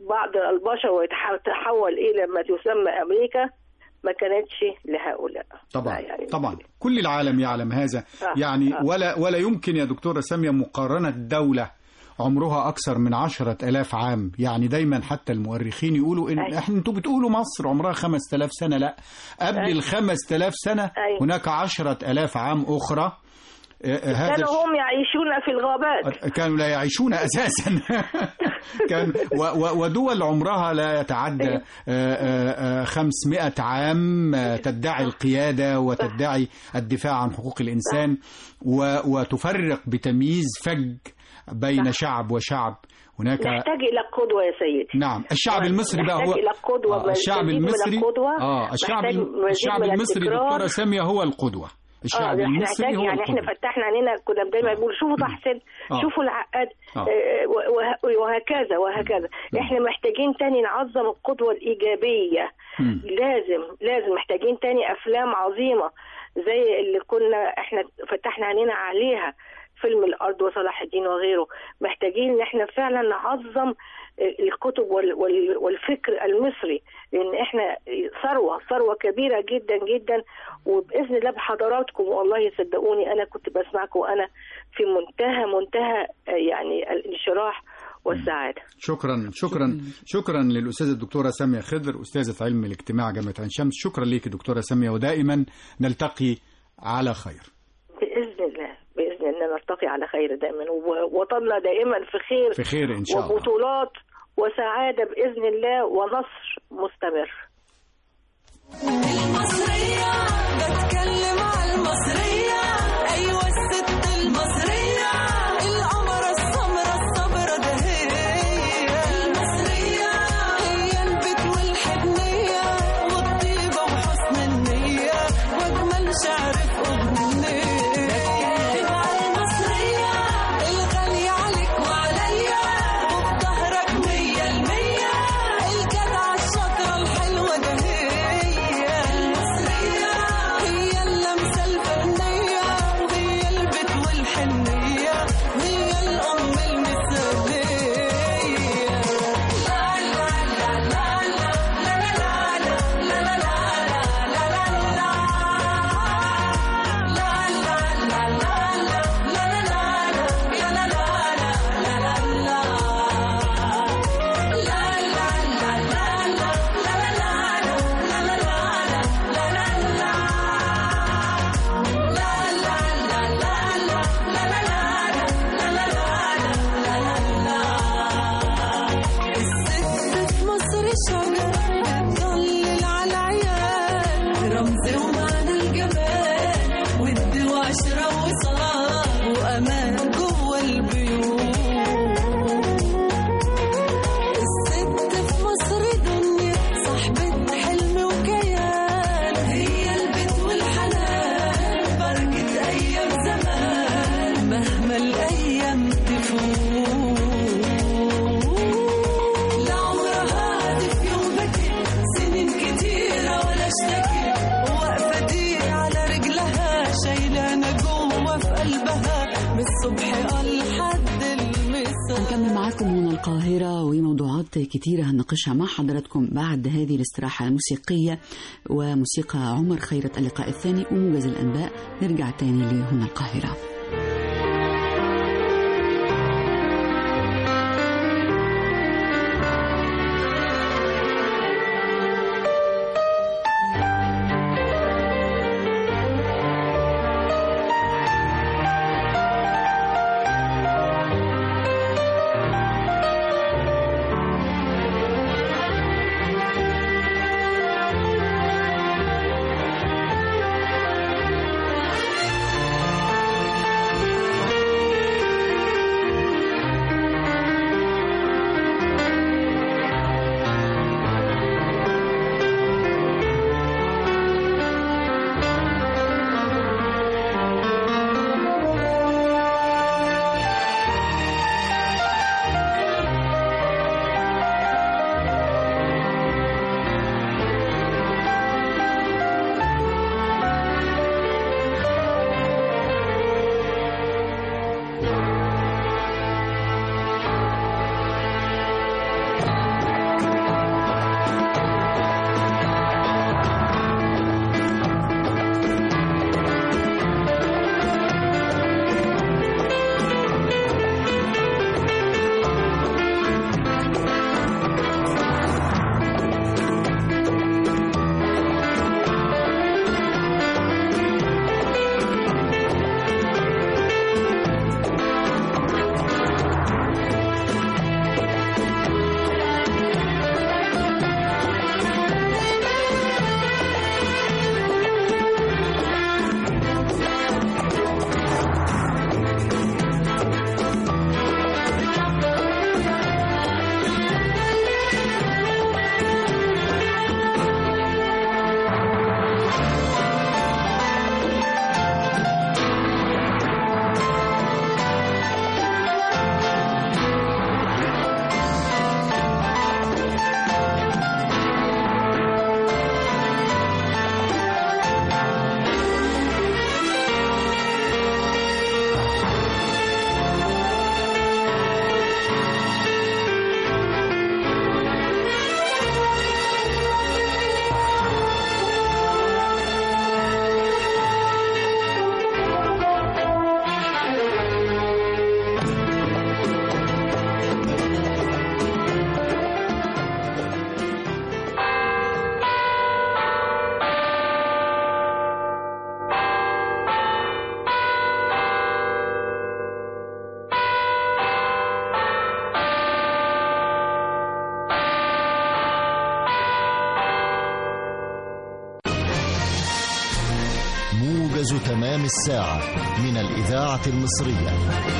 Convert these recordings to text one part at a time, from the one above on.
بعض البشر ويتحول الى ما تسمى امريكا ما كانتش لهؤلاء طبعا يعني طبعا كل العالم يعلم هذا آه، يعني آه. ولا ولا يمكن يا دكتورة سامية مقارنة دولة عمرها أكثر من عشرة ألاف عام يعني دايما حتى المؤرخين يقولوا إن أيوة. إحنا أنتوا بتقولوا مصر عمرها خمس تلاف سنة لا قبل أيوة. الخمس تلاف سنة أيوة. هناك عشرة ألاف عام أخرى آه، آه، هذا كانوا الش- هم يعيشون في الغابات كانوا لا يعيشون اساسا كان و- و- ودول عمرها لا يتعدى آه، آه، آه، 500 عام آه، تدعي القياده وتدعي الدفاع عن حقوق الانسان و- وتفرق بتمييز فج بين شعب وشعب هناك نحتاج الى قدوه يا سيدي نعم الشعب المصري بقى نحتاج هو الى قدوه آه، الشعب مزيد من المصري القدوة، اه الشعب محتاج مزيد الشعب من المصري التكرار. دكتوره ساميه هو القدوه الشعب اه احنا المصري محتاج هو يعني احنا القدوه فتحنا علينا كنا دايما بنقول شوفوا تحسن آه. شوفوا العقاد آه. آه، وه- وهكذا وهكذا احنا محتاجين تاني نعظم القدوة الإيجابية مم. لازم لازم محتاجين تاني أفلام عظيمة زي اللي كنا احنا فتحنا علينا عليها فيلم الأرض وصلاح الدين وغيره محتاجين ان احنا فعلا نعظم الكتب وال- وال- والفكر المصري لان احنا ثروه ثروه كبيره جدا جدا وباذن الله بحضراتكم والله صدقوني انا كنت بسمعكم وانا في منتهى منتهى آه، يعني الانشراح والسعاده شكرا شكرا شكرا للاستاذه الدكتوره ساميه خضر استاذه علم الاجتماع جامعه عين شمس شكرا ليك دكتوره ساميه ودائما نلتقي على خير باذن الله باذن الله نلتقي على خير دائما ووطننا دائما في خير في خير ان شاء الله وبطولات وسعاده باذن الله ونصر مستمر المصرية بتكلم على المصرية أيوة الست المصرية القمرة السمرة الصبرة ده هي المصرية هي البيت والحنية والطيبة وحسن النية وأجمل شعر في أغنية بتكلم على المصرية الغالية عليك وعليا وفي ظهرك مية المية الجدعة الشاطرة الحلوة ده هي المصرية هي اللمسة الفنية وهي البيت والحنية وهي الأم المثالية لا لا لا لا لا لا لا لا لا لا لا الست في مصر شجرة بتضلل على العيال رمز ومعنى الجمال ود وعشرة وصلاة وأمان جوه البيوت الست في مصر دنيا صاحبة حلم وكيان هي البيت والحنان بركة أيام زمان مهما الأيام تفوت لا عمرها هادي في يوم بكت سنين كتيرة ولا اشتكت واقفة دي على رجلها شايلانا جوه في قلبها من الصبح لحد المساء هنكمل معاكم هنا القاهرة وموضوعات كتيرة هنناقشها مع حضراتكم بعد هذه الاستراحة الموسيقية وموسيقى عمر خيرت اللقاء الثاني وموجز الأنباء نرجع تاني لهنا القاهرة موجز تمام الساعة من الإذاعة المصرية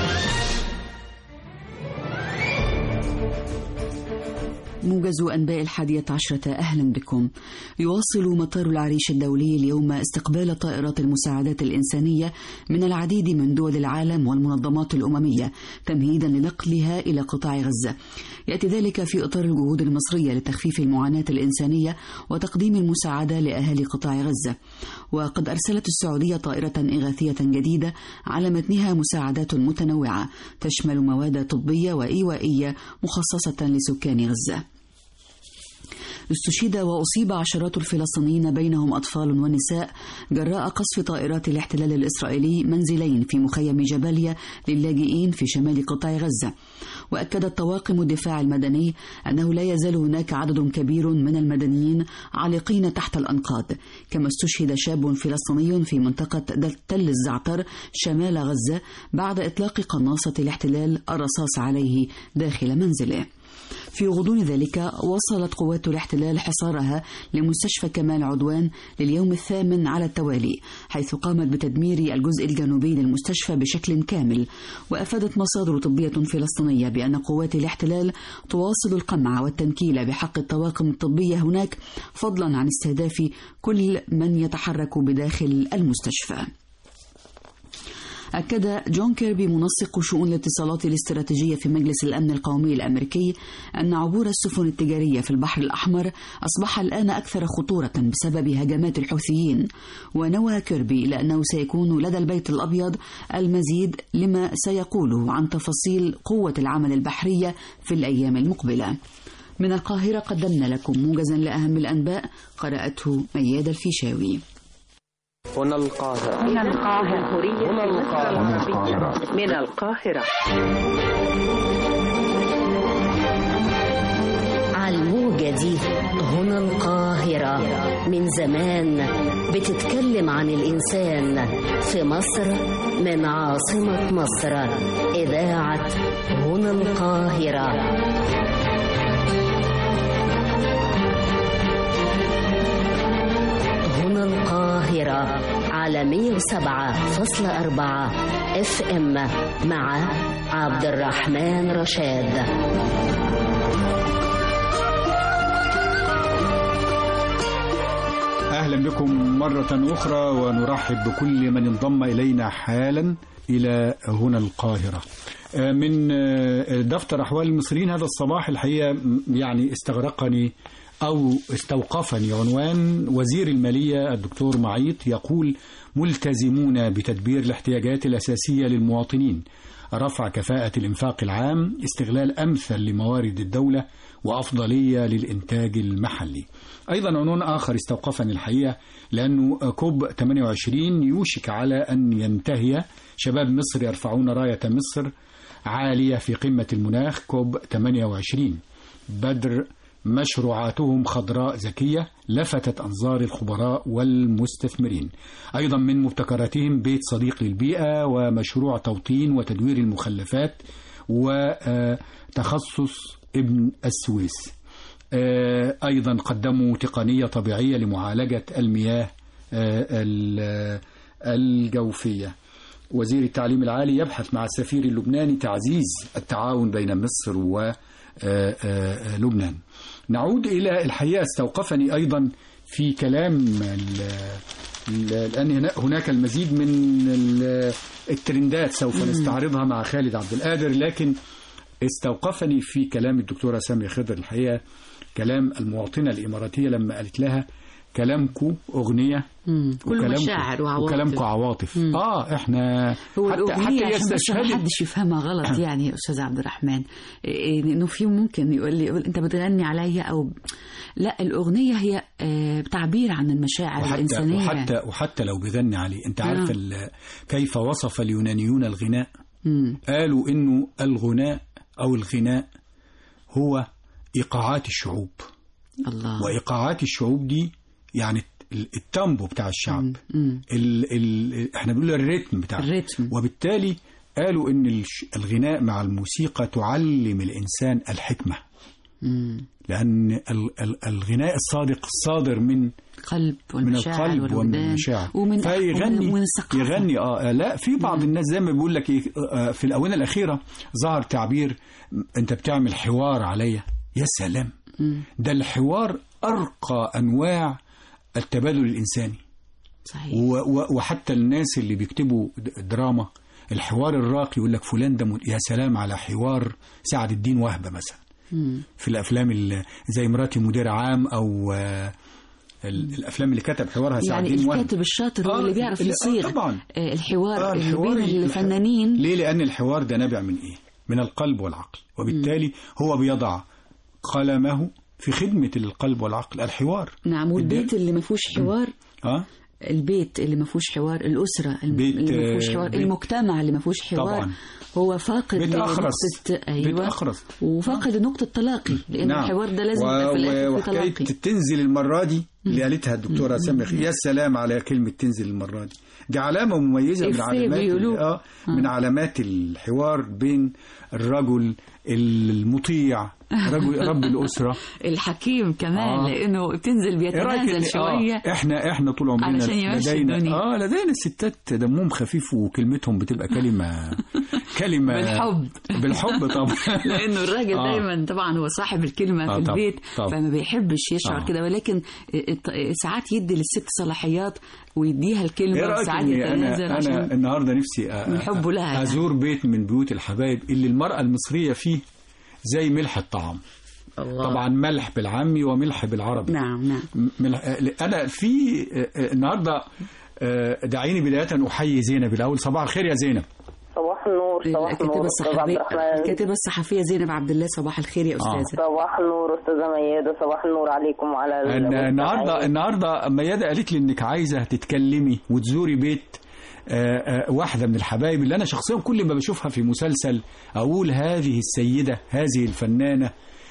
موجز أنباء الحادية عشرة أهلا بكم يواصل مطار العريش الدولي اليوم استقبال طائرات المساعدات الإنسانية من العديد من دول العالم والمنظمات الأممية تمهيدا لنقلها إلى قطاع غزة يأتي ذلك في إطار الجهود المصرية لتخفيف المعاناة الإنسانية وتقديم المساعدة لأهالي قطاع غزة وقد أرسلت السعودية طائرة إغاثية جديدة على متنها مساعدات متنوعة تشمل مواد طبية وإيوائية مخصصة لسكان غزة استشهد وأصيب عشرات الفلسطينيين بينهم أطفال ونساء جراء قصف طائرات الاحتلال الإسرائيلي منزلين في مخيم جباليا للاجئين في شمال قطاع غزة وأكدت طواقم الدفاع المدني أنه لا يزال هناك عدد كبير من المدنيين عالقين تحت الأنقاض كما استشهد شاب فلسطيني في منطقة تل الزعتر شمال غزة بعد إطلاق قناصة الاحتلال الرصاص عليه داخل منزله في غضون ذلك وصلت قوات الاحتلال حصارها لمستشفى كمال عدوان لليوم الثامن على التوالي حيث قامت بتدمير الجزء الجنوبي للمستشفى بشكل كامل وافادت مصادر طبيه فلسطينيه بان قوات الاحتلال تواصل القمع والتنكيل بحق الطواقم الطبيه هناك فضلا عن استهداف كل من يتحرك بداخل المستشفى أكد جون كيربي منسق شؤون الاتصالات الاستراتيجية في مجلس الأمن القومي الأمريكي أن عبور السفن التجارية في البحر الأحمر أصبح الآن أكثر خطورة بسبب هجمات الحوثيين ونوى كيربي إلى أنه سيكون لدى البيت الأبيض المزيد لما سيقوله عن تفاصيل قوة العمل البحرية في الأيام المقبلة من القاهرة قدمنا لكم موجزا لأهم الأنباء قرأته مياد الفيشاوي هنا القاهرة من القاهرة هنا القاهرة من القاهرة على الموجة دي هنا القاهرة من زمان بتتكلم عن الإنسان في مصر من عاصمة مصر إذاعة هنا القاهرة هنا القاهرة على 107.4 اف ام مع عبد الرحمن رشاد أهلا بكم مرة أخرى ونرحب بكل من انضم إلينا حالا إلى هنا القاهرة من دفتر أحوال المصريين هذا الصباح الحقيقة يعني استغرقني أو استوقفني عنوان وزير المالية الدكتور معيط يقول ملتزمون بتدبير الاحتياجات الأساسية للمواطنين رفع كفاءة الإنفاق العام استغلال أمثل لموارد الدولة وأفضلية للإنتاج المحلي أيضا عنوان آخر استوقفني الحقيقة لأنه كوب 28 يوشك على أن ينتهي شباب مصر يرفعون راية مصر عالية في قمة المناخ كوب 28 بدر مشروعاتهم خضراء ذكية لفتت أنظار الخبراء والمستثمرين أيضا من مبتكراتهم بيت صديق للبيئة ومشروع توطين وتدوير المخلفات وتخصص ابن السويس أيضا قدموا تقنية طبيعية لمعالجة المياه الجوفية وزير التعليم العالي يبحث مع السفير اللبناني تعزيز التعاون بين مصر ولبنان نعود إلى الحقيقة استوقفني أيضا في كلام لأن هناك المزيد من الترندات سوف نستعرضها مع خالد عبد القادر لكن استوقفني في كلام الدكتورة سامية خضر الحقيقة كلام المواطنة الإماراتية لما قالت لها كلامكو أغنية كل مشاعر وعواطف وكلامكو عواطف مم. اه احنا هو حتى حتى عشان ما حدش يفهمها غلط يعني استاذ عبد الرحمن انه في ممكن يقول لي يقول انت بتغني عليا او لا الاغنيه هي تعبير عن المشاعر وحتى الانسانيه وحتى وحتى لو بيغني عليه انت عارفه آه. كيف وصف اليونانيون الغناء مم. قالوا انه الغناء او الغناء هو ايقاعات الشعوب الله وايقاعات الشعوب دي يعني التامبو بتاع الشعب مم. ال ال احنا بنقول الريتم بتاع الريتم وبالتالي قالوا ان الغناء مع الموسيقى تعلم الانسان الحكمه مم. لان ال ال الغناء الصادق الصادر من القلب من والمشاعر القلب ومن والوجدان المشاعر ومن فيغني ومن الثقافة يغني اه لا في بعض الناس زي ما بيقول لك إيه، آه، في الاونه الاخيره ظهر تعبير م- انت بتعمل حوار عليا يا سلام ده الحوار ارقى انواع التبادل الانساني صحيح و- و- وحتى الناس اللي بيكتبوا د- دراما الحوار الراقي يقول لك فلان ده م- يا سلام على حوار سعد الدين وهبه مثلا في الافلام ال- زي مراتي مدير عام او آه، ال- الافلام اللي كتب حوارها سعد يعني الدين وهبه الكاتب الشاطر هو آه، اللي بيعرف ال- آه، يصيغ طبعاً. آه، الحوار آه، اللي الحوار بين ال- الفنانين ليه لان الحوار ده نابع من ايه من القلب والعقل وبالتالي هو بيضع قلمه في خدمه القلب والعقل الحوار نعم والبيت اللي ما فيهوش حوار اه البيت اللي ما فيهوش حوار الأسرة الم- بيت- اللي ما فيهوش حوار بيت- المجتمع اللي ما فيهوش حوار طبعاً. هو فاقد بيت أخرس. لنقطة بيت أيوة أخرس. وفاقد نقطة تلاقي لأن نعم. الحوار ده لازم و- يبقى في الآخر و- في وحكاية تلاقي تنزل المرة دي اللي قالتها الدكتورة سامية خير يا سلام على كلمة تنزل المرة دي دي علامة مميزة من إفيه علامات بيقولوه. اه من علامات الحوار بين الرجل المطيع رجل رب الأسرة الحكيم كمان آه. لأنه بتنزل ايه رايك بيتنازل إن- شوية آه احنا احنا طول عمرنا علشان يمشي لدينا الدنيا. اه لدينا الستات دمهم خفيف وكلمتهم بتبقى كلمه كلمه بالحب. بالحب طبعا لانه الراجل آه. دايما طبعا هو صاحب الكلمه آه في طبعاً، البيت طبعاً. فما بيحبش يشعر آه. كده ولكن الط- ساعات يدي للست صلاحيات ويديها ايه الكلمه رايك وساعات إني يتنازل انا عشان انا النهارده نفسي أ- من حبه لها يعني. ازور بيت من بيوت الحبايب اللي المراه المصريه فيه زي ملح الطعام الله. طبعا ملح بالعامي وملح بالعربي نعم نعم ملح انا في النهارده دعيني بدايه احيي زينب الاول صباح الخير يا زينب صباح النور صباح الكاتبه النور استاذ عبد الصحفيه الرحمن الكاتبه الصحفيه زينب عبد الله صباح الخير يا استاذه صباح النور استاذه ميادة صباح النور عليكم وعلى الن- المستمعين. النهارده النهارده ميادة قالت لي انك عايزه تتكلمي وتزوري بيت آه، آه، واحده من الحبايب اللي انا شخصيا كل ما بشوفها في مسلسل اقول هذه السيده هذه الفنانه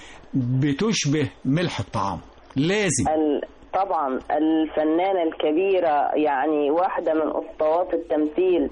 بتشبه ملح الطعام لازم ال- طبعا الفنانة الكبيرة يعني واحدة من أسطوات التمثيل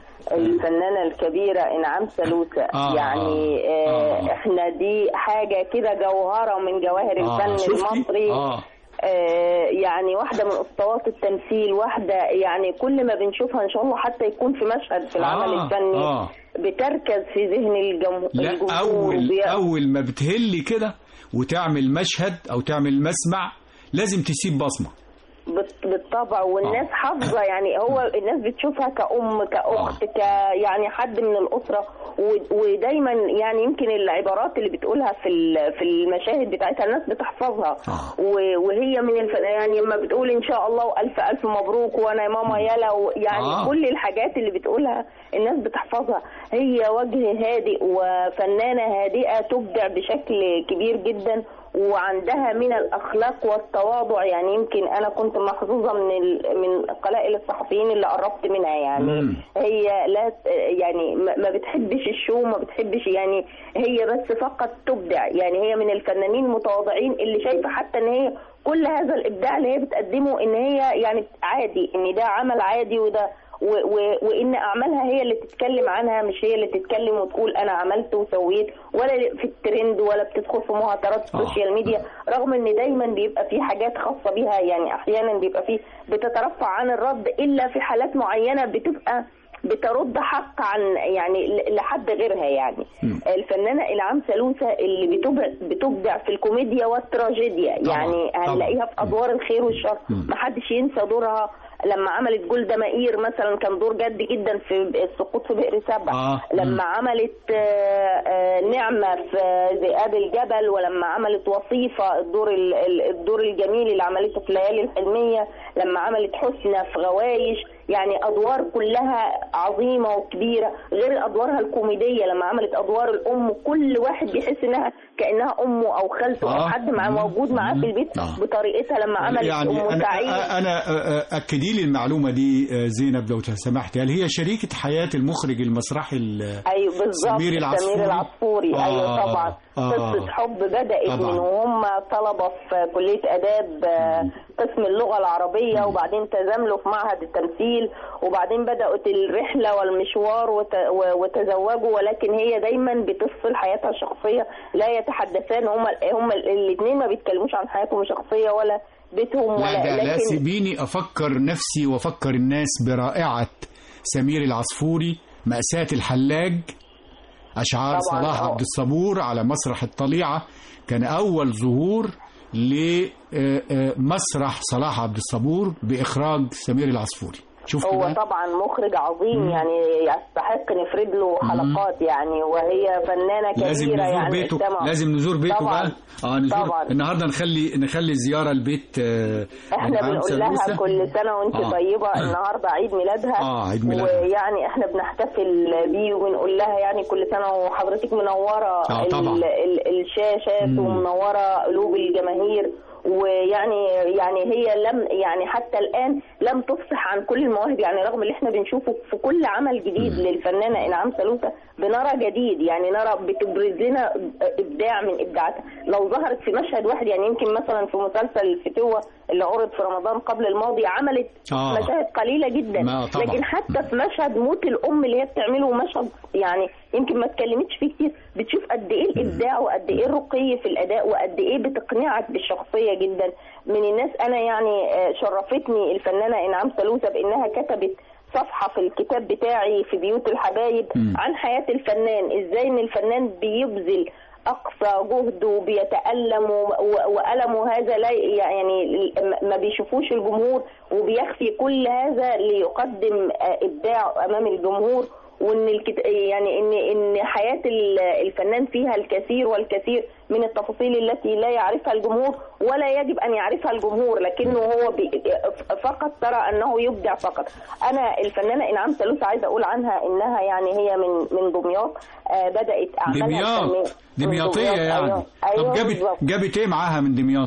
الفنانة الكبيرة إنعام سلوسة آه، يعني آه آه. احنا دي حاجة كده جوهرة من جواهر آه، الفن شفتي؟ المصري آه. آه، يعني واحدة من أسطوات التمثيل واحدة يعني كل ما بنشوفها إن شاء الله حتى يكون في مشهد في العمل آه، الفني آه. بتركز في ذهن الجمهور لا اول اول ما بتهلي كده وتعمل مشهد او تعمل مسمع لازم تسيب بصمه بت- بالطبع والناس آه. حافظه يعني هو الناس بتشوفها كأم كأخت ك يعني حد من الأسرة و- ودايما يعني يمكن العبارات اللي بتقولها في ال- في المشاهد بتاعتها الناس بتحفظها آه. و- وهي من الف... يعني لما بتقول ان شاء الله والف الف مبروك وانا يا ماما يلا و- يعني آه. كل الحاجات اللي بتقولها الناس بتحفظها هي وجه هادئ وفنانة هادئة تبدع بشكل كبير جدا وعندها من الاخلاق والتواضع يعني يمكن انا كنت محظوظه من ال... من قلائل الصحفيين اللي قربت منها يعني مم. هي لا ت- يعني ما ما بتحبش الشو ما بتحبش يعني هي بس فقط تبدع يعني هي من الفنانين المتواضعين اللي شايفه حتى ان هي كل هذا الابداع اللي هي بتقدمه ان هي يعني عادي ان ده عمل عادي وده و و وان اعمالها هي اللي تتكلم عنها مش هي اللي تتكلم وتقول انا عملت وسويت ولا في الترند ولا بتدخل في مهاترات آه. السوشيال ميديا رغم ان دايما بيبقى في حاجات خاصه بيها يعني احيانا بيبقى في بتترفع عن الرد الا في حالات معينه بتبقى بترد حق عن يعني ل- لحد غيرها يعني الفنانه العام سلوسه اللي بتبدع بتبدع في الكوميديا والتراجيديا طبعاً، يعني طبعاً. هنلاقيها في ادوار الخير والشر محدش ينسى دورها لما عملت جولدا مائير مثلا كان دور جد جدا في السقوط في بئر سبع آه. لما عملت آه، آه، نعمه في ذئاب الجبل ولما عملت وصيفه الدور ال- ال- الدور الجميل اللي عملته في ليالي الحلميه لما عملت حسنى في غوايش يعني ادوار كلها عظيمه وكبيره غير ادوارها الكوميديه لما عملت ادوار الام كل واحد بيحس انها كانها امه او خالته او آه. حد معاه موجود معاه في البيت آه. بطريقتها لما عملت يعني ام انا سعيد انا أ- أ- اكدي لي المعلومه دي آه، زينب لو سمحت هل هي شريكه حياه المخرج المسرحي ال- ايوه بالظبط سمير العصفوري؟ سمير العصفوري آه، ايوه طبعا آه. قصه حب بدات طبعاً. من وهم طلبه في كليه اداب آه، قسم اللغه العربيه وبعدين تزاملوا في معهد التمثيل وبعدين بدات الرحله والمشوار وت- و- وتزوجوا ولكن هي دايما بتفصل حياتها الشخصيه لا يتحدثان هما هما الاثنين ما بيتكلموش عن حياتهم الشخصيه ولا بيتهم لا ولا ده لا لكن سيبيني أفكر نفسي وأفكر الناس برائعة سمير العصفوري مأساة الحلاج أشعار طبعاً، صلاح آه. عبد الصبور على مسرح الطليعة كان أول ظهور لمسرح صلاح عبد الصبور بإخراج سمير العصفوري شفت هو بقى؟ طبعا مخرج عظيم يعني يستحق نفرد له حلقات يعني وهي فنانه كبيره لازم نزور يعني بيته اجتمعوا. لازم نزور بيته طبعاً. بقى اه نزور طبعاً. النهارده نخلي نخلي الزياره البيت آه احنا أنعام بنقول لها سلوسة. كل سنه وانت آه. طيبه النهارده عيد ميلادها آه، عيد ميلادها. ويعني احنا بنحتفل بيه وبنقول لها يعني كل سنه وحضرتك منوره آه، طبعاً. ال ال الشاشات مم. ومنوره قلوب الجماهير ويعني يعني هي لم يعني حتى الان لم تفصح عن كل المواهب يعني رغم اللي احنا بنشوفه في كل عمل جديد للفنانه انعام سلوسه بنرى جديد يعني نرى بتبرز لنا ابداع من ابداعاتها لو ظهرت في مشهد واحد يعني يمكن مثلا في مسلسل الفتوه اللي عرض في رمضان قبل الماضي عملت آه. مشاهد قليله جدا ما طبعاً. لكن حتى في مشهد موت الام اللي هي بتعمله مشهد يعني يمكن ما اتكلمتش فيه كتير بتشوف قد ايه الابداع وقد ايه الرقي في الاداء وقد ايه بتقنعك بالشخصيه جدا من الناس انا يعني آه، شرفتني الفنانه انعام سلوسه بانها كتبت صفحه في الكتاب بتاعي في بيوت الحبايب مم. عن حياه الفنان ازاي ان الفنان بيبذل اقصى جهده وبيتالم و- و- والمه هذا لا يعني ما بيشوفوش الجمهور وبيخفي كل هذا ليقدم آه، ابداع امام الجمهور وان الكت... يعني ان ان حياه ال- الفنان فيها الكثير والكثير من التفاصيل التي لا يعرفها الجمهور ولا يجب ان يعرفها الجمهور لكنه هو بي... فقط ترى انه يبدع فقط انا الفنانه انعام سلوسه عايزه اقول عنها انها يعني هي من من دمياط آه بدات اعمالها دمياط الفنية- من دمياطية دمياط، يعني ايوه, أيوة طب جابت بالظبط. جابت ايه معاها من دمياط؟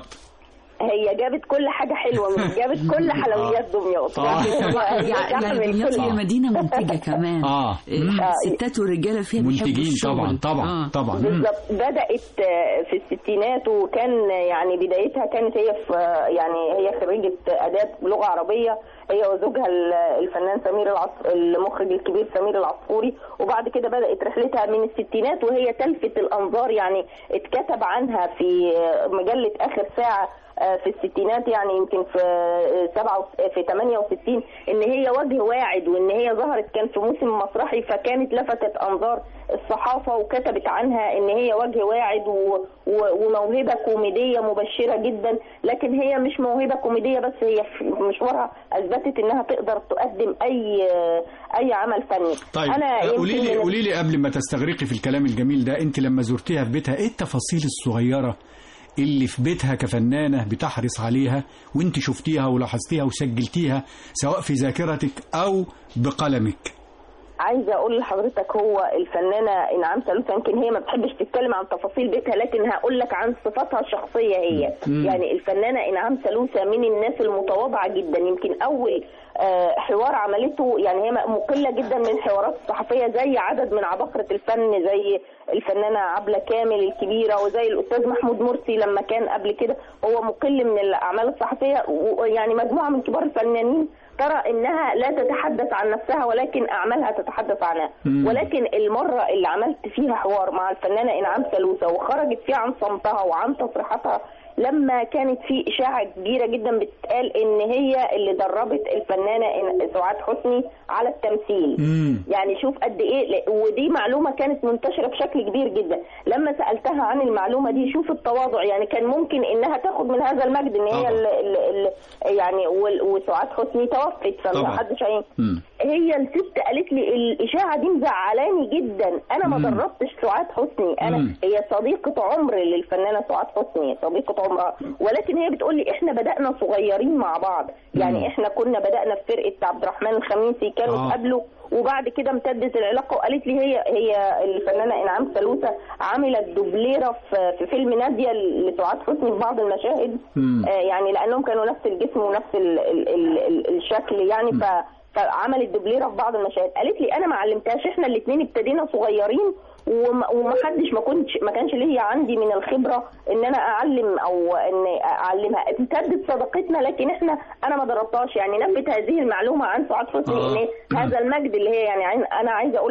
هي جابت كل حاجه حلوه من جابت كل حلويات دمياط آه. يعني هي يعني تعمل دمياط كل هي مدينة منتجة كمان آه. إيه، الستات والرجالة فيها بيحبوا منتجين الشغل. طبعا طبعا آه. طبعا مم. بالظبط بدات آه، في الستينات وكان يعني بدايتها كانت هي في آه، يعني هي خريجه اداب لغه عربيه هي وزوجها ال- الفنان سمير العص... المخرج الكبير سمير العصفوري وبعد كده بدات رحلتها من الستينات وهي تلفت الانظار يعني اتكتب عنها في آه، مجله اخر ساعه آه، في الستينات يعني يمكن في آه، سبعة وس- في 68 ان هي وجه واعد وان هي ظهرت كان في موسم مسرحي فكانت لفتت انظار الصحافه وكتبت عنها ان هي وجه واعد و... و... وموهبه كوميديه مبشره جدا لكن هي مش موهبه كوميديه بس هي في مشوارها اثبتت انها تقدر تقدم اي اي عمل فني طيب انا آه، يمكن قولي لي من- قولي لي قبل ما تستغرقي في الكلام الجميل ده انت لما زرتيها في بيتها ايه التفاصيل الصغيره اللي في بيتها كفنانه بتحرص عليها وانت شفتيها ولاحظتيها وسجلتيها سواء في ذاكرتك او بقلمك عايزه اقول لحضرتك هو الفنانه انعام سالوسه يمكن هي ما بتحبش تتكلم عن تفاصيل بيتها لكن هقول لك عن صفاتها الشخصيه هي مم. يعني الفنانه انعام سالوسه من الناس المتواضعه جدا يمكن اول آه، حوار عملته يعني هي مقله جدا من الحوارات الصحفيه زي عدد من عباقره الفن زي الفنانه عبله كامل الكبيره وزي الاستاذ محمود مرسي لما كان قبل كده هو مقل من الاعمال الصحفيه ويعني مجموعه من كبار الفنانين ترى انها لا تتحدث عن نفسها ولكن اعمالها تتحدث عنها مم. ولكن المره اللي عملت فيها حوار مع الفنانه انعام سلوسه وخرجت فيها عن صمتها وعن تصريحاتها لما كانت في اشاعه كبيره جدا بتتقال ان هي اللي دربت الفنانه إن- سعاد حسني على التمثيل مم. يعني شوف قد ايه ل- ودي معلومه كانت منتشره بشكل كبير جدا لما سالتها عن المعلومه دي شوف التواضع يعني كان ممكن انها تاخد من هذا المجد ان طبعا. هي ال ال ال يعني وال- وسعاد حسني توفت طبعا. فما حدش عين مم. هي الست قالت لي الاشاعه دي مزعلاني جدا انا ما مم. دربتش سعاد حسني انا مم. هي صديقه عمر للفنانه سعاد حسني صديقه عمرها ولكن هي بتقول لي احنا بدانا صغيرين مع بعض يعني مم. احنا كنا بدانا في فرقه عبد الرحمن الخميسي كانوا آه. اتقابلوا وبعد كده امتدت العلاقه وقالت لي هي هي الفنانه انعام سلوسه عملت دوبليره في في فيلم ناديه لسعاد حسني في بعض المشاهد مم. آه يعني لانهم كانوا نفس الجسم ونفس ال ال ال ال الشكل يعني ف فعملت دوبليره في بعض المشاهد قالت لي انا ما علمتهاش احنا الاثنين ابتدينا صغيرين وما وما حدش ما كنتش ما كانش ليا عندي من الخبره ان انا اعلم او ان اعلمها امتدت صداقتنا لكن احنا انا ما دربتهاش يعني نفت هذه المعلومه عن سعاد حسني آه. ان هذا المجد اللي هي يعني عايز- انا عايزه اقول لك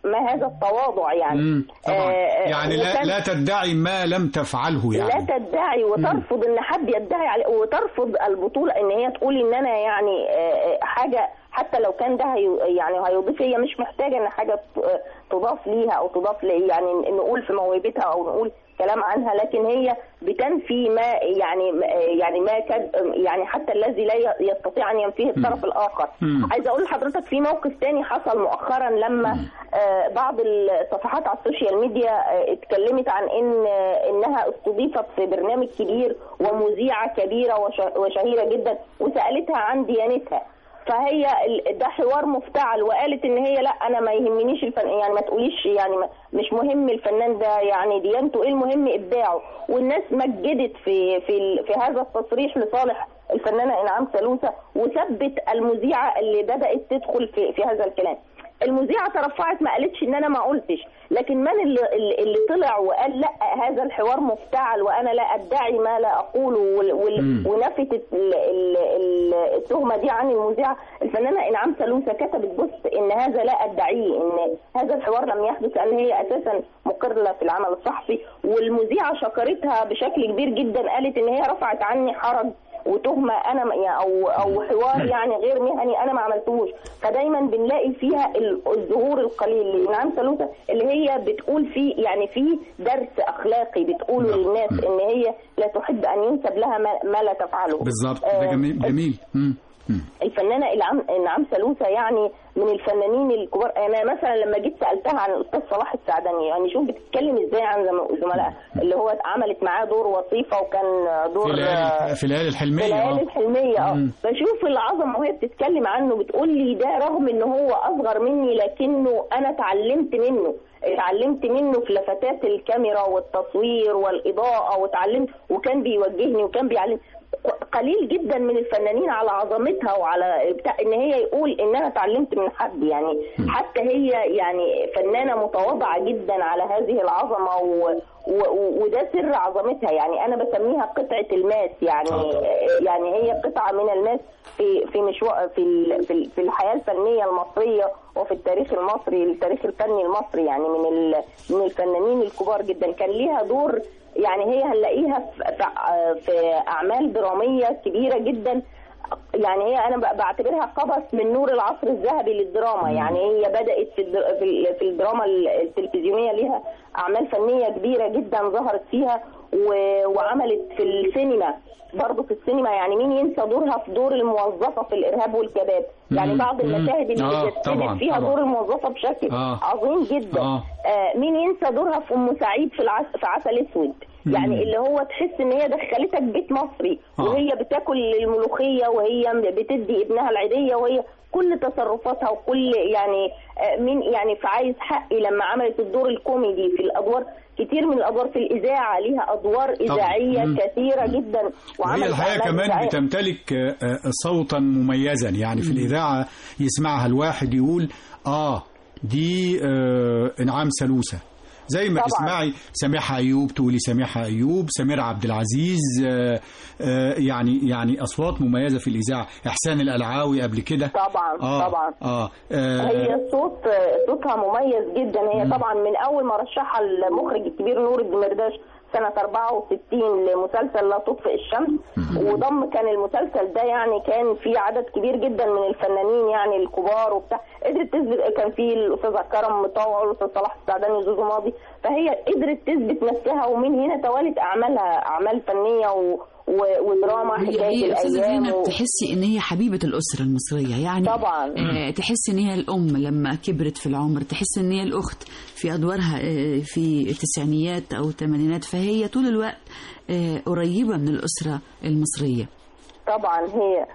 ما هذا التواضع يعني مم. طبعا آه، يعني لا, وكان- لا تدعي ما لم تفعله لا يعني تدعي وترفض ان حد يدعي عليه وترفض البطوله ان هي تقول ان انا يعني آه، آه، حاجه حتى لو كان ده هي يعني هيضيف هي مش محتاجه ان حاجه ت- آه، تضاف ليها او تضاف لي يعني نقول في موهبتها او نقول كلام عنها لكن هي بتنفي ما يعني يعني ما كان يعني حتى الذي لا ي- يستطيع ان ينفيه الطرف الاخر مم. عايزه اقول لحضرتك في موقف تاني حصل مؤخرا لما آه، بعض الصفحات على السوشيال ميديا آه، اتكلمت عن ان آه، انها استضيفت في برنامج كبير ومذيعه كبيره وش- وشهيره جدا وسالتها عن ديانتها فهي ال- ده حوار مفتعل وقالت ان هي لا انا ما يهمنيش الفن يعني ما تقوليش يعني ما مش مهم الفنان ده يعني ديانته ايه المهم ابداعه والناس مجدت في في ال- في هذا التصريح لصالح الفنانه انعام سلوسه وثبت المذيعه اللي بدات تدخل في في هذا الكلام المذيعه ترفعت ما قالتش ان انا ما قلتش لكن من اللي, اللي اللي طلع وقال لا هذا الحوار مفتعل وانا لا ادعي ما لا اقوله وال- وال- مم. ونفت ال- ال- ال- التهمه دي عن المذيعه الفنانه انعام سلوسه كتبت بوست ان هذا لا ادعيه ان هذا الحوار لم يحدث لان هي اساسا مقره في العمل الصحفي والمذيعه شكرتها بشكل كبير جدا قالت ان هي رفعت عني حرج وتهمه انا ما- يعني او او حوار يعني غير مهني انا ما عملتوش فدايما بنلاقي فيها ال- الظهور القليل لانعام سلوسه اللي هي بتقول فيه يعني في درس اخلاقي بتقوله للناس ان هي لا تحب ان ينسب لها ما, ما لا تفعله بالظبط آه، ده جميل جميل مم. مم. الفنانه العم انعام سلوسه يعني من الفنانين الكبار انا مثلا لما جيت سالتها عن الاستاذ صلاح السعدني يعني شوف بتتكلم ازاي عن زم- زملائها اللي هو عملت معاه دور وصيفه وكان في دور الليالي في الليالي في الحلميه الليالي آه. الحلميه اه مم. بشوف العظمه وهي بتتكلم عنه بتقول لي ده رغم ان هو اصغر مني لكنه انا اتعلمت منه اتعلمت منه في لفتات الكاميرا والتصوير والاضاءه واتعلمت وكان بيوجهني وكان بيعلم قليل جدا من الفنانين على عظمتها وعلى بتاع ان هي يقول ان انا اتعلمت من حد يعني حتى هي يعني فنانه متواضعه جدا على هذه العظمه و و وده سر عظمتها يعني انا بسميها قطعه الماس يعني يعني هي قطعه من الماس في في مشوار في ال- في ال- في الحياه الفنيه المصريه وفي التاريخ المصري التاريخ الفني المصري يعني من ال- من الفنانين الكبار جدا كان ليها دور يعني هي هنلاقيها في, في- في اعمال دراميه كبيره جدا يعني هي انا ب- بعتبرها قبس من نور العصر الذهبي للدراما يعني هي بدات في الدر- في ال- في الدراما ال- التلفزيونيه ليها اعمال فنيه كبيره جدا ظهرت فيها و- وعملت في السينما برضه في السينما يعني مين ينسى دورها في دور الموظفه في الارهاب والكباب يعني مم. بعض مم. المشاهد اللي آه، بتجسدت طبعاً، فيها طبعاً. دور الموظفه بشكل آه. عظيم جدا آه. آه مين ينسى دورها في ام سعيد في العس... في عسل اسود يعني مم. اللي هو تحس ان هي دخلتك بيت مصري آه. وهي بتاكل الملوخيه وهي بتدي ابنها العيديه وهي كل تصرفاتها وكل يعني آه، مين يعني في عايز حقي لما عملت الدور الكوميدي في الادوار كتير من الادوار في الاذاعه ليها ادوار اذاعيه مم. كثيره جدا وهي وعملت الحقيقه أعمال كمان إذاعية. بتمتلك آه، آه، صوتا مميزا يعني في الاذاعه يسمعها الواحد يقول اه دي آه انعام سلوسه زي ما طبعاً. تسمعي سميحه ايوب تقولي سميحه ايوب سمير عبد العزيز آه آه يعني يعني اصوات مميزه في الاذاعه احسان الالعاوي قبل كده طبعا اه طبعا اه, آه هي الصوت صوتها مميز جدا هي طبعا من اول ما رشحها المخرج الكبير نور الدمرداش سنة 64 لمسلسل لا تطفئ الشمس وضم كان المسلسل ده يعني كان فيه عدد كبير جدا من الفنانين يعني الكبار وبتاع قدرت تثبت كان فيه الاستاذ كرم مطوع والاستاذ صلاح السعداني وزوزو ماضي فهي قدرت تثبت نفسها ومن هنا توالت اعمالها اعمال فنيه و... و... ودراما هي حكايه هي أستاذة الايام زينب و... تحسي إن هي حبيبة الأسرة المصرية يعني طبعا آه، تحس ان هي الام لما كبرت في العمر تحس ان هي الاخت في ادوارها آه، في التسعينيات او الثمانينات فهي طول الوقت آه، قريبه من الاسره المصريه طبعا هي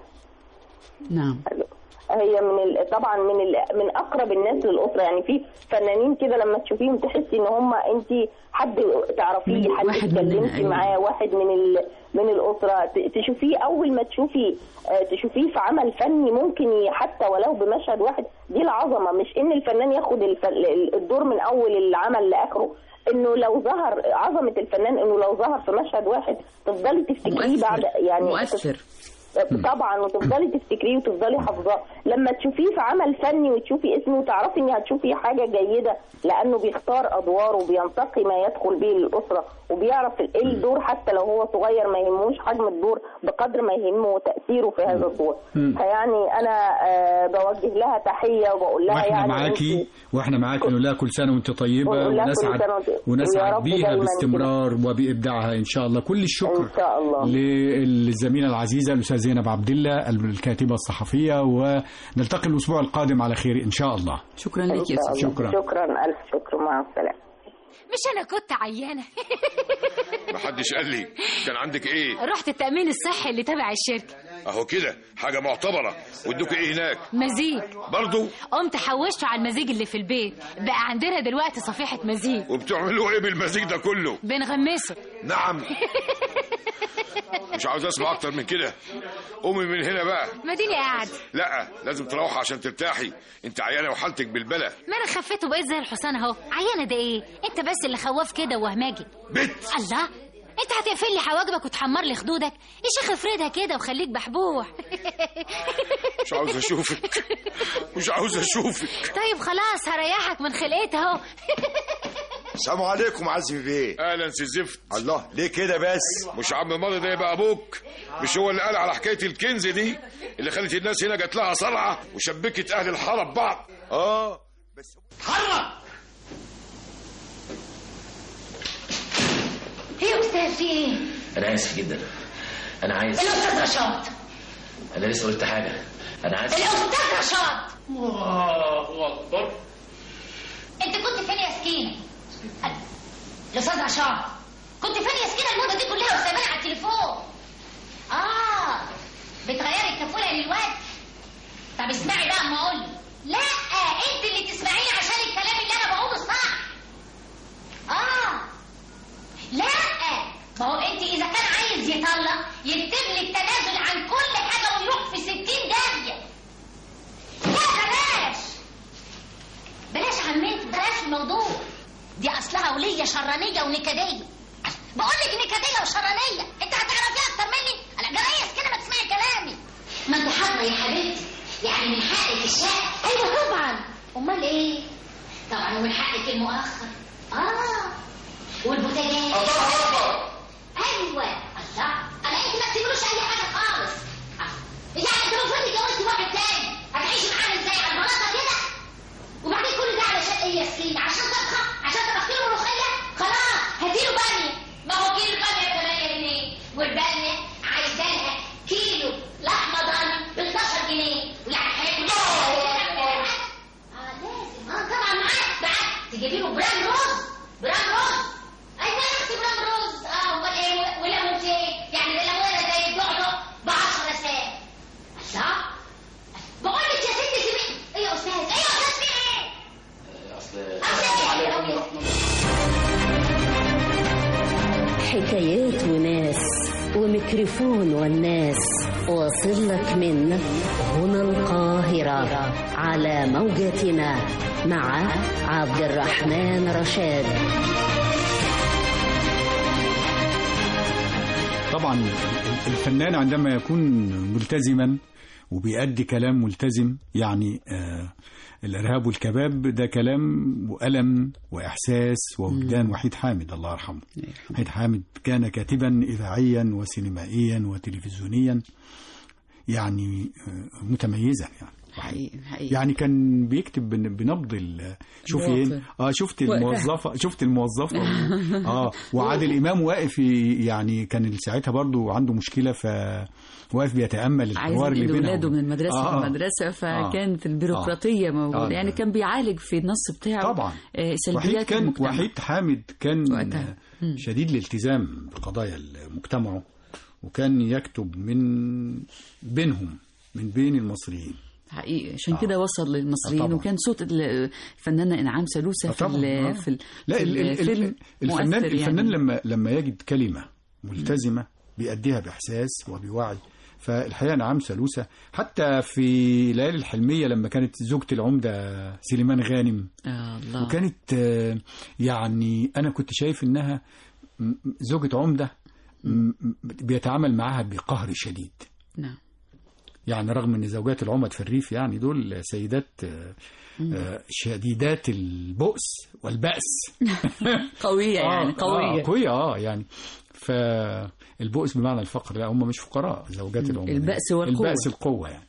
نعم هي من ال... طبعا من ال... من اقرب الناس للاسره يعني في فنانين كده لما تشوفيهم تحسي ان هم انت حد تعرفيه من- حد واحد مننا، اتكلمتي أيوة. معاه واحد من ال... من الاسره ت... تشوفيه اول ما تشوفي آه، تشوفيه في عمل فني ممكن ي... حتى ولو بمشهد واحد دي العظمه مش ان الفنان ياخد الف... ال- الدور من اول العمل لاخره انه لو ظهر عظمه الفنان انه لو ظهر في مشهد واحد تفضلي تفتكريه مؤثر بعد يعني مؤثر طبعا وتفضلي تفتكريه وتفضلي حافظاه لما تشوفيه في عمل فني وتشوفي اسمه وتعرفي ان هتشوفي حاجه جيده لانه بيختار ادواره وبينتقي ما يدخل به للاسره وبيعرف ايه الدور حتى لو هو صغير ما يهموش حجم الدور بقدر ما يهمه تاثيره في هذا الدور فيعني انا آه بوجه لها تحيه وبقول لها واحنا يعني معاكي إنتي- واحنا معاكي نقول لها كل سنه وانت طيبه ونقول لها كل ونسعد سنة وأنت- ويا ونسعد رب بيها دايماً باستمرار وبابداعها ان شاء الله كل الشكر ان شاء الله للزميله العزيزه الاستاذه زينب عبد الله الكاتبه الصحفيه ونلتقي الاسبوع القادم على خير ان شاء الله شكرا إن لك يا شاء سيدي الله. شكراً. شكرا الف شكر مع السلامه مش انا كنت عيانه محدش قال لي كان عندك ايه رحت التامين الصحي اللي تبع الشركه اهو كده حاجه معتبره وادوك ايه هناك مزيج برضو قمت حوشته على المزيج اللي في البيت بقى عندنا دلوقتي صفيحه مزيج وبتعملوا ايه بالمزيج ده كله بنغمسه نعم مش عاوز اسمع اكتر من كده قومي من هنا بقى مديني قاعد لا لازم تروحي عشان ترتاحي انت عيانه وحالتك بالبلا ما انا خفيت وبقيت زي الحصان اهو عيانه ده ايه انت بس اللي خواف كده وهماجي بت الله انت هتقفل لي حواجبك وتحمر لي خدودك يا شيخ افردها كده وخليك بحبوح مش عاوز اشوفك مش عاوز اشوفك طيب خلاص هريحك من خلقتي اهو السلام عليكم عزمي بيه اهلا سي زفت الله ليه كده بس مش عم ماضي ده يبقى ابوك مش هو اللي قال على حكايه الكنز دي اللي خلت الناس هنا جات لها صرعه وشبكت اهل الحاره ببعض اه بس ايه يا استاذ في ايه انا اسف جدا انا عايز الاستاذ رشاد انا لسه قلت حاجه انا عايز الاستاذ رشاد الله اكبر انت كنت فين يا سكينه الاستاذ رشاد كنت فين يا سكينه المده دي كلها وسايباني على التليفون اه بتغيري الكفوله للواد طب اسمعي بقى اما اقول لا انت اللي تسمعيني عشان الكلام اللي انا بقوله صح اه لا ما هو انت اذا كان عايز يطلق يكتب لي التنازل عن كل حاجه ويروح في ستين داهيه لا بلاش بلاش عمنت بلاش الموضوع دي اصلها وليه شرانيه ونكديه بقول لك نكديه وشرانيه انت هتعرفيها اكتر مني انا جرايس كده ما تسمعي كلامي ما انت حاضره يا حبيبتي يعني من حقك الشقه ايوه طبعا امال ايه طبعا ومن حقك المؤخر اه والبوتاجاز ايوه الله انا انت ما بتعملوش اي حاجه خالص آه. يعني انت المفروض اتجوزت واحد تاني هتعيشي معاه ازاي على المناطق كده وبعدين كل ده علشان ايه يا سكين عشان تبخى عشان تبخي له ملوخيه خلاص هاتيله باميه ما هو كيلو باميه ب 8 جنيه والباميه عايزه لها كيلو لحمه ضاني ب 12 جنيه ويعني هياكل اه لازم اه طبعا معاك معاك تجيبي له برام رز برام رز ايوه يا اختي برام رز اه امال ايه وليمون ايه يعني الليمونه زي الدعدع ب 10 ساعات الله بقول لك يا ست سيبي ايه يا استاذ ايه يا استاذ في ايه اصل حكايات وناس وميكروفون والناس واصل لك من هنا القاهرة على موجتنا مع عبد الرحمن رشاد طبعا الفنان عندما يكون ملتزما وبيأدي كلام ملتزم يعني آه الإرهاب والكباب ده كلام وألم وإحساس ووجدان وحيد حامد الله يرحمه وحيد حامد كان كاتبا إذاعيا وسينمائيا وتلفزيونيا يعني آه متميزا يعني حقيقي حقيقي يعني كان بيكتب بن- بنبض ال- شوفي الواقع. ايه اه شفت وقتها. الموظفه شفت الموظفه اه وعادل امام واقف ي- يعني كان ساعتها برضو عنده مشكله ف واقف بيتامل عايز الحوار اللي ينقل بينهم ولاده من المدرسة آه، آه. للمدرسة فكان آه. في البيروقراطية موجود آه. يعني كان بيعالج في النص بتاعه طبعا آه، وحيد سلبيات كان المجتمع وحيد حامد كان وقتها. مم. شديد الالتزام بقضايا مجتمعه وكان يكتب من بينهم من بين المصريين حقيقي عشان آه. كده وصل للمصريين آه، طبعا. وكان صوت ال- الفنانة إنعام سلوسة آه، في طبعا، ال- آه. في ال- لا في ال- ال- الفيلم ال- الفنان مؤثر الفنان يعني. لما لما يجد كلمه ملتزمه بيأديها بإحساس وبوعي فالحقيقة نعم سلوسة حتى في ليالي الحلمية لما كانت زوجة العمدة سليمان غانم آه الله وكانت آه، يعني أنا كنت شايف إنها م- زوجة عمدة م- م- بيتعامل معها بقهر شديد نعم يعني رغم ان زوجات العمد في الريف يعني دول سيدات آه، آه، شديدات البؤس والبأس قوية يعني قوية آه قوية اه يعني فالبؤس بمعنى الفقر لا هم مش فقراء زوجات العمد البأس والقوة. البأس القوة يعني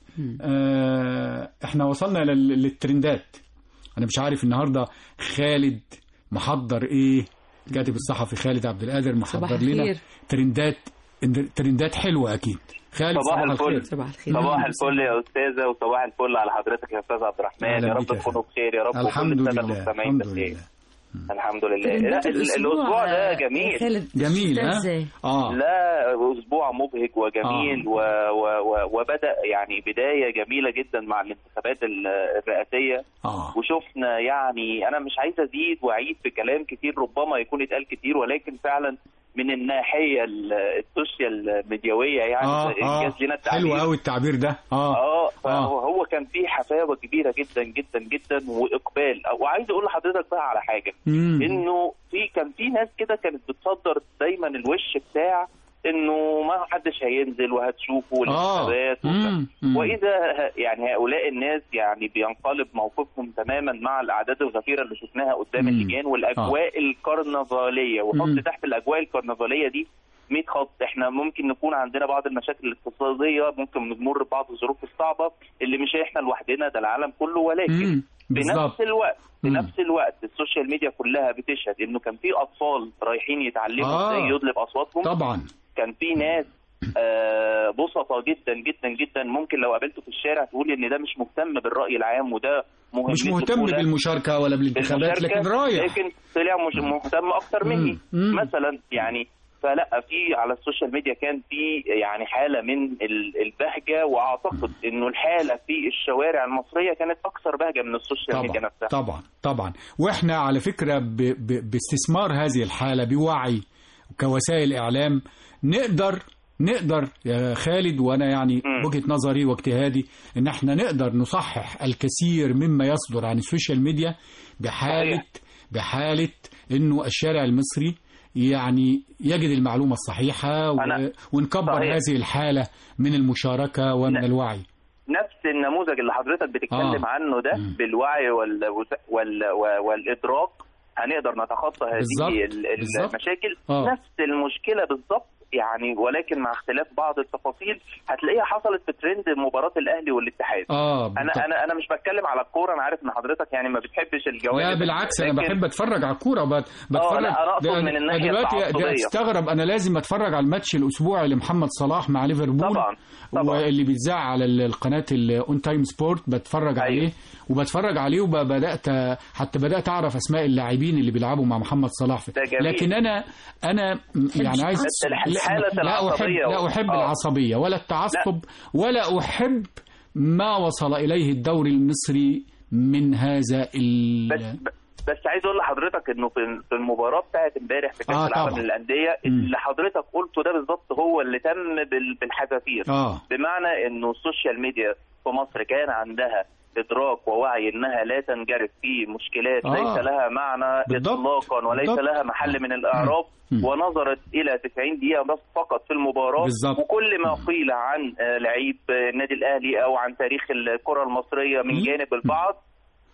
آه احنا وصلنا لل- للترندات انا مش عارف النهارده خالد محضر ايه كاتب الصحفي خالد عبد القادر صباح محضر لنا الخير. ترندات ترندات حلوه اكيد خالد صباح الفل صباح الخير صباح الفل يا استاذه وصباح الفل على حضرتك يا استاذ عبد الرحمن أهلا يا رب بك يا تكونوا بخير يا رب الحمد وكل الساده لله المستمعين الحمد بخير لله الحمد لله لا ترندات ال- الاسبوع ده آه، جميل خالد جميل شفتها ها ازاي؟ اه لا اسبوع مبهج وجميل و... و... و... وبدا يعني بدايه جميله جدا مع الانتخابات ال- الرئاسيه اه وشفنا يعني انا مش عايز ازيد واعيد في كلام كتير ربما يكون اتقال كتير ولكن فعلا من الناحيه ال- السوشيال ميدياويه يعني اه اه انجاز لنا التعبير حلو قوي التعبير ده اه اه فهو هو كان فيه حفاوه كبيره جدا جدا جدا واقبال وعايز اقول لحضرتك بقى على حاجه مم. انه في كان في ناس كده كانت بتصدر دايما الوش بتاع انه ما حدش هينزل وهتشوفوا اه الانتخابات مم. مم. واذا ه- يعني هؤلاء الناس يعني بينقلب موقفهم تماما مع الاعداد الغفيره اللي شفناها قدام مم. اللجان والاجواء الكرنفاليه وحط مم. تحت الاجواء الكرنفاليه دي 100 خط احنا ممكن نكون عندنا بعض المشاكل الاقتصاديه ممكن نمر ببعض الظروف الصعبه اللي مش احنا لوحدنا ده العالم كله ولكن مم. في بالظبط نفس الوقت في مم. نفس الوقت السوشيال ميديا كلها بتشهد انه كان في اطفال رايحين يتعلموا آه. ازاي يدلب اصواتهم طبعا كان في ناس آه، بسطة جدا جدا جدا ممكن لو قابلته في الشارع تقول ان ده مش مهتم بالرأي العام وده مهم مش مهتم بالمشاركه ولا بالانتخابات لكن رايح لكن طلع مش مهتم اكتر مني مم. مثلا يعني فلا في على السوشيال ميديا كان في يعني حاله من ال- البهجه واعتقد انه الحاله في الشوارع المصريه كانت اكثر بهجه من السوشيال ميديا طبعا نفسها طبعا طبعا واحنا على فكره ب... ب... باستثمار هذه الحاله بوعي كوسائل اعلام نقدر نقدر يا خالد وانا يعني وجهه نظري واجتهادي ان احنا نقدر نصحح الكثير مما يصدر عن السوشيال ميديا بحاله بحاله انه الشارع المصري يعني يجد المعلومه الصحيحه و... أنا- ونكبر صحيح. هذه الحاله من المشاركه ومن الوعي نفس النموذج اللي حضرتك بتتكلم آه. عنه ده بالوعي وال... وال... وال... والادراك هنقدر نتخطى بالظبط. هذه ال- ال- بالظبط. المشاكل آه. نفس المشكله بالظبط يعني ولكن مع اختلاف بعض التفاصيل هتلاقيها حصلت في ترند مباراه الاهلي والاتحاد اه انا بالضبط. انا انا مش بتكلم على الكوره انا عارف ان حضرتك يعني ما بتحبش الجوانب لا بالعكس انا لكن- بحب اتفرج على الكوره وبت- بتفرج لا، أنا أقصد ده- من الناحية ده دلوقتي ده التعصبية. تستغرب انا لازم اتفرج على الماتش الاسبوعي لمحمد صلاح مع ليفربول طبعا طبعا واللي بيتذاع على ال- القناه الاون تايم سبورت بتفرج عليه وبتفرج عليه وبدات حتى بدات اعرف اسماء اللاعبين اللي بيلعبوا مع محمد صلاح ده جميل. لكن انا انا يعني عايز الحالة لا احب العصبية لا احب آه. العصبيه ولا التعصب ولا احب ما وصل اليه الدوري المصري من هذا ال... بس عايز اقول لحضرتك انه في في المباراه بتاعت امبارح في كاس آه، العالم طبعا. للانديه اللي حضرتك قلته ده بالظبط هو اللي تم بال- بالحذافير آه. بمعنى انه السوشيال ميديا في مصر كان عندها ادراك ووعي انها لا تنجرف في مشكلات آه. ليس لها معنى بالضبط. اطلاقا وليس بالضبط. لها محل من الاعراب مم. ونظرت الى 90 دقيقه بس فقط في المباراه بالظبط. وكل ما قيل عن آه، لعيب آه، النادي الاهلي او عن تاريخ الكره المصريه من جانب البعض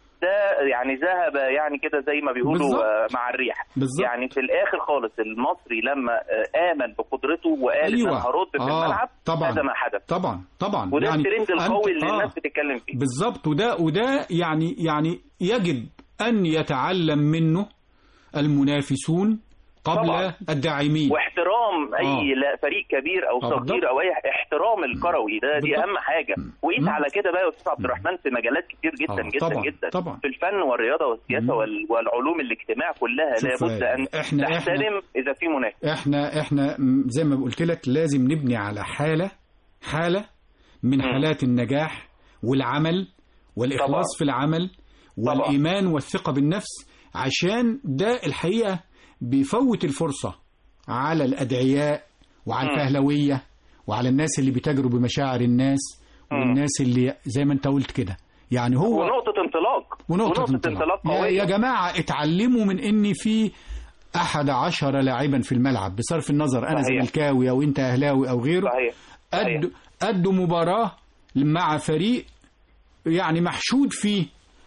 ده يعني ذهب يعني كده زي ما بيقولوا بالظبط. آه، مع الريح بالظبط. يعني في الاخر خالص المصري لما آه، امن بقدرته وقال ان أيوة. انا هرد في آه، الملعب طبعا. هذا ما حدث طبعا طبعا وده يعني الترند أنت- القوي اللي آه. الناس بتتكلم فيه بالظبط وده وده يعني يعني يجب ان يتعلم منه المنافسون قبل طبعا. الداعمين واحترام اي آه. لا فريق كبير او آه، بالضبط. صغير او اي احترام الكروي ده دي بالضبط. اهم حاجه وقيس على كده بقى يا استاذ عبد الرحمن في مجالات كتير جدا آه، جدا طبعا، جدا طبعا. في الفن والرياضه والسياسه وال- والعلوم الاجتماع كلها شوف، لابد ان إحنا- إحنا- تحترم اذا في منافس احنا احنا م- زي ما قلت لك لازم نبني على حاله حاله من حالات النجاح والعمل والاخلاص طبعا. في العمل والايمان والثقه بالنفس عشان ده الحقيقه بيفوت الفرصه على الادعياء وعلى مم. الفهلويه وعلى الناس اللي بيتاجروا بمشاعر الناس والناس اللي زي ما انت قلت كده يعني هو ونقطه انطلاق ونقطة, ونقطة انطلاق يا, قوية. يا جماعة اتعلموا من ان في احد عشر لاعبا في الملعب بصرف النظر انا صحيح. زملكاوي او انت اهلاوي او غيره صحيح أدوا أدوا مباراة مع فريق يعني محشود فيه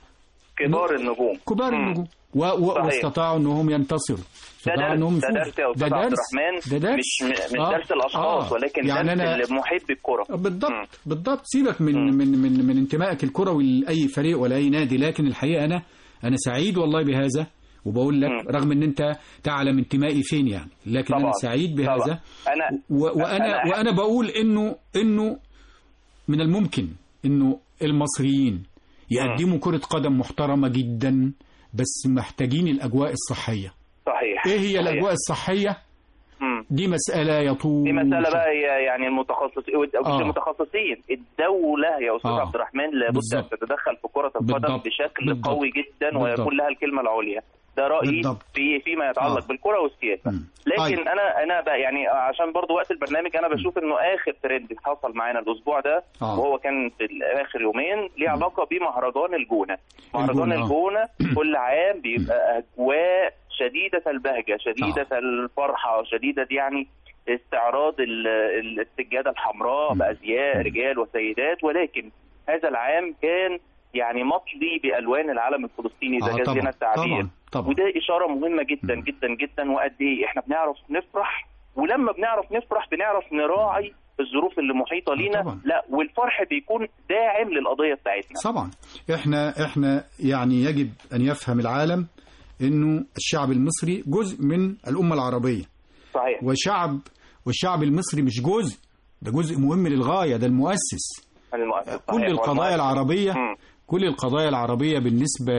كبار النجوم كبار مم. النجوم و و صحيح. واستطاعوا انهم ينتصروا ده استطاعوا درس انهم ده يفوزوا. درس يا استاذ عبد الرحمن ده درس مش مش آه. درس الاشخاص آه. ولكن يعني درس أنا- لمحب الكره بالضبط بالضبط سيبك من من من من انتمائك الكروي لاي فريق ولا اي نادي لكن الحقيقه انا انا سعيد والله بهذا وبقول لك رغم ان انت تعلم انتمائي فين يعني لكن انا طبعاً. سعيد بهذا طبعاً. انا و وانا أنا- وانا بقول انه انه من الممكن انه المصريين يقدموا كرة قدم محترمة جدا بس محتاجين الأجواء الصحية صحيح إيه هي صحيح. الأجواء الصحية؟ مم. دي مسألة يطول دي مسألة بقى هي يعني المتخصصين أو مش آه. المتخصصين الدولة يا أستاذ آه. عبد الرحمن لابد أن بالظبط. تتدخل في كرة القدم بالضبط. بشكل بالضبط. قوي جدا بالضبط. ويكون لها الكلمة العليا ده رأيي بالضبط. في فيما يتعلق آه. بالكرة والسياسة لكن طيب. انا انا بقى يعني عشان برضو وقت البرنامج انا بشوف انه اخر ترند حصل معانا الاسبوع ده آه. وهو كان في اخر يومين ليه علاقه بمهرجان الجونه مهرجان الجونة، آه. الجونه كل عام بيبقى اجواء شديده البهجه شديده الفرحه شديده يعني استعراض ال- ال- السجاده الحمراء بازياء رجال وسيدات ولكن هذا العام كان يعني مطلي بالوان العلم الفلسطيني اذا آه، جاز طبعاً، لنا التعبير طبعاً، طبعاً. وده اشاره مهمه جدا جدا جدا وقد ايه احنا بنعرف نفرح ولما بنعرف نفرح بنعرف نراعي الظروف اللي محيطه لينا لا والفرح بيكون داعم للقضيه بتاعتنا طبعا احنا احنا يعني يجب ان يفهم العالم انه الشعب المصري جزء من الامه العربيه صحيح وشعب والشعب المصري مش جزء ده جزء مهم للغايه ده المؤسس المؤسس كل صحيح، القضايا والمؤسس. العربيه كل القضايا العربيه بالنسبه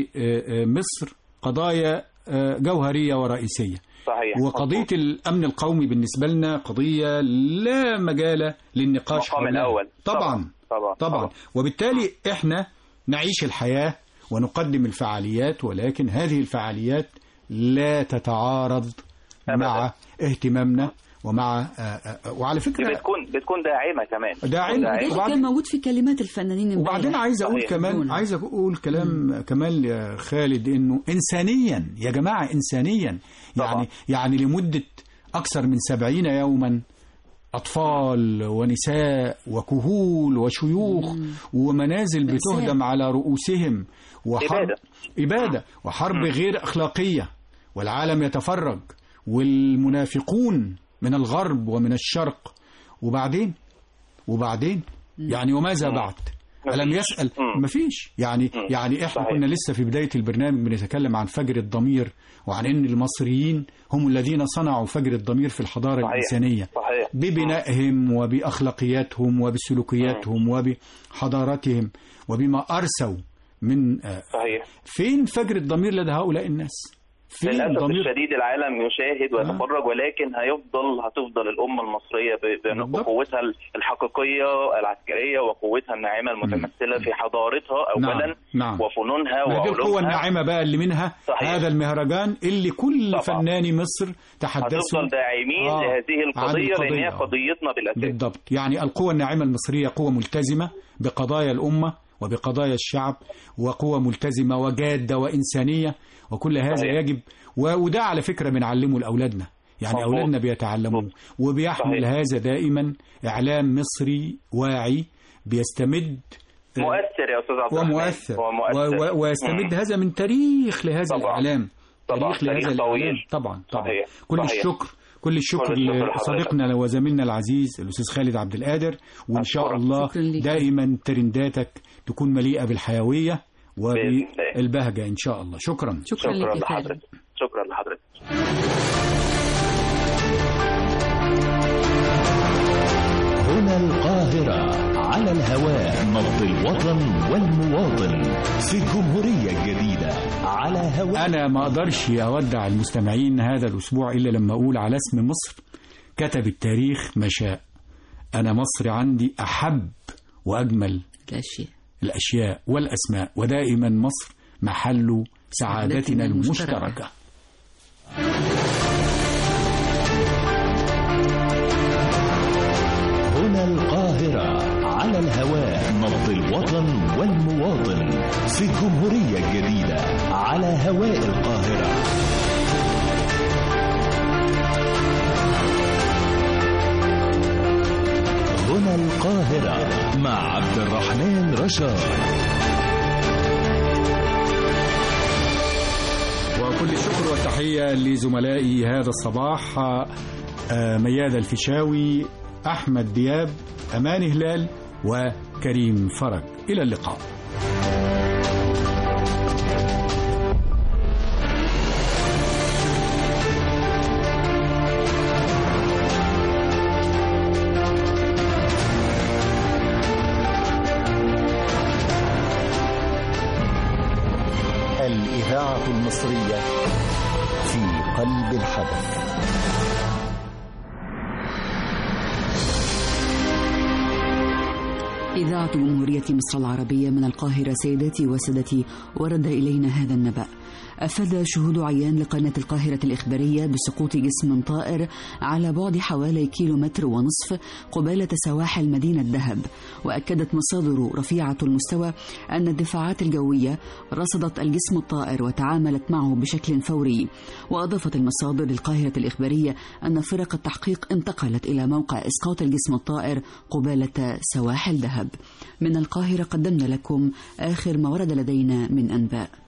لمصر قضايا آه، جوهريه ورئيسيه صحيح وقضيه الامن القومي بالنسبه لنا قضيه لا مجال للنقاش المقام حولها. الأول. طبعا طبعا طبعا وبالتالي احنا نعيش الحياة ونقدم الفعاليات ولكن هذه الفعاليات لا تتعارض مع اهتمامنا ومع آه، آه، وعلى دي فكرة بتكون بتكون داعمه كمان داعمة. بتكون ده كان موجود في كلمات الفنانين امبارح. وبعدين عايز اقول صحيح. كمان دون. عايز اقول كلام كمان يا خالد انه انسانيا يا جماعه انسانيا يعني يعني لمده اكثر من سبعين يوما أطفال ونساء وكهول وشيوخ ومنازل بتهدم على رؤوسهم وحرب إبادة. إبادة وحرب غير أخلاقية والعالم يتفرج والمنافقون من الغرب ومن الشرق وبعدين وبعدين يعني وماذا بعد ألم يسأل مفيش يعني يعني احنا كنا لسه في بداية البرنامج بنتكلم عن فجر الضمير وعن ان المصريين هم الذين صنعوا فجر الضمير في الحضارة صحيح. الإنسانية صحيح ببنائهم وبأخلاقياتهم وبسلوكياتهم وبحضارتهم وبما أرسوا من آه، صحيح فين فجر الضمير لدى هؤلاء الناس فين للاسف الضمير الشديد العالم يشاهد ويتفرج ولكن هيفضل هتفضل الامه المصريه ب- ب- بقوتها الحقيقيه العسكريه وقوتها الناعمه المتمثله في حضارتها اولا نعم، نعم. وفنونها ما دي القوة وعلومها الناعمة بقى اللي منها صحيح. هذا المهرجان اللي كل فناني مصر تحدثوا هتفضل داعمين آه، لهذه عن القضيه لان هي القضية. قضيتنا بالاساس بالضبط يعني القوة الناعمة المصرية قوة ملتزمة بقضايا الأمة وبقضايا الشعب وقوة ملتزمة وجادة وإنسانية وكل هذا صحيح. يجب و- وده على فكرة بنعلمه لأولادنا يعني مظبوط. أولادنا بيتعلموه وبيحمل صحيح. هذا دائما إعلام مصري واعي بيستمد مؤثر يا استاذ عبد الرحمن ومؤثر هو و- مؤثر و- ويستمد مم. هذا من تاريخ لهذا طبعا. الإعلام طبعا. تاريخ لهذا تاريخ الإعلام طويل. طبعا طبعا صحيح. كل صحيح. الشكر كل الشكر كل الشكر لحضرتك. لصديقنا وزميلنا العزيز الأستاذ خالد عبد القادر وإن شاء الله شكراً ليك. دائما ترنداتك تكون مليئة بالحيوية بإذن الله. وبالبهجة إن شاء الله شكرا شكرا لك يا خالد لحضرتك شكرا لحضرتك هنا القاهرة على الهواء نبض الوطن والمواطن في الجمهورية الجديدة على هواء أنا ما أقدرش أودع المستمعين هذا الأسبوع إلا لما أقول على اسم مصر كتب التاريخ ما شاء أنا مصر عندي أحب وأجمل الأشياء الأشياء والأسماء ودائما مصر محل سعادتنا سعادتنا المشتركة. المشتركة هنا القاهرة على الهواء نبض الوطن والمواطن في الجمهورية الجديدة على هواء القاهرة هنا القاهرة مع عبد الرحمن رشاد وكل الشكر والتحية لزملائي هذا الصباح آه، مياد الفيشاوي أحمد دياب أمان هلال وكريم فرج إلى اللقاء الإذاعة المصرية في قلب الحدث إذاعة جمهورية مصر العربية من القاهرة سيداتي وسادتي ورد إلينا هذا النبأ أفاد شهود عيان لقناة القاهرة الإخبارية بسقوط جسم طائر على بعد حوالي كيلو متر ونصف قبالة سواحل مدينة دهب وأكدت مصادر رفيعة المستوى أن الدفاعات الجوية رصدت الجسم الطائر وتعاملت معه بشكل فوري وأضافت المصادر للقاهرة الإخبارية أن فرق التحقيق انتقلت إلى موقع إسقاط الجسم الطائر قبالة سواحل دهب من القاهرة قدمنا لكم آخر ما ورد لدينا من أنباء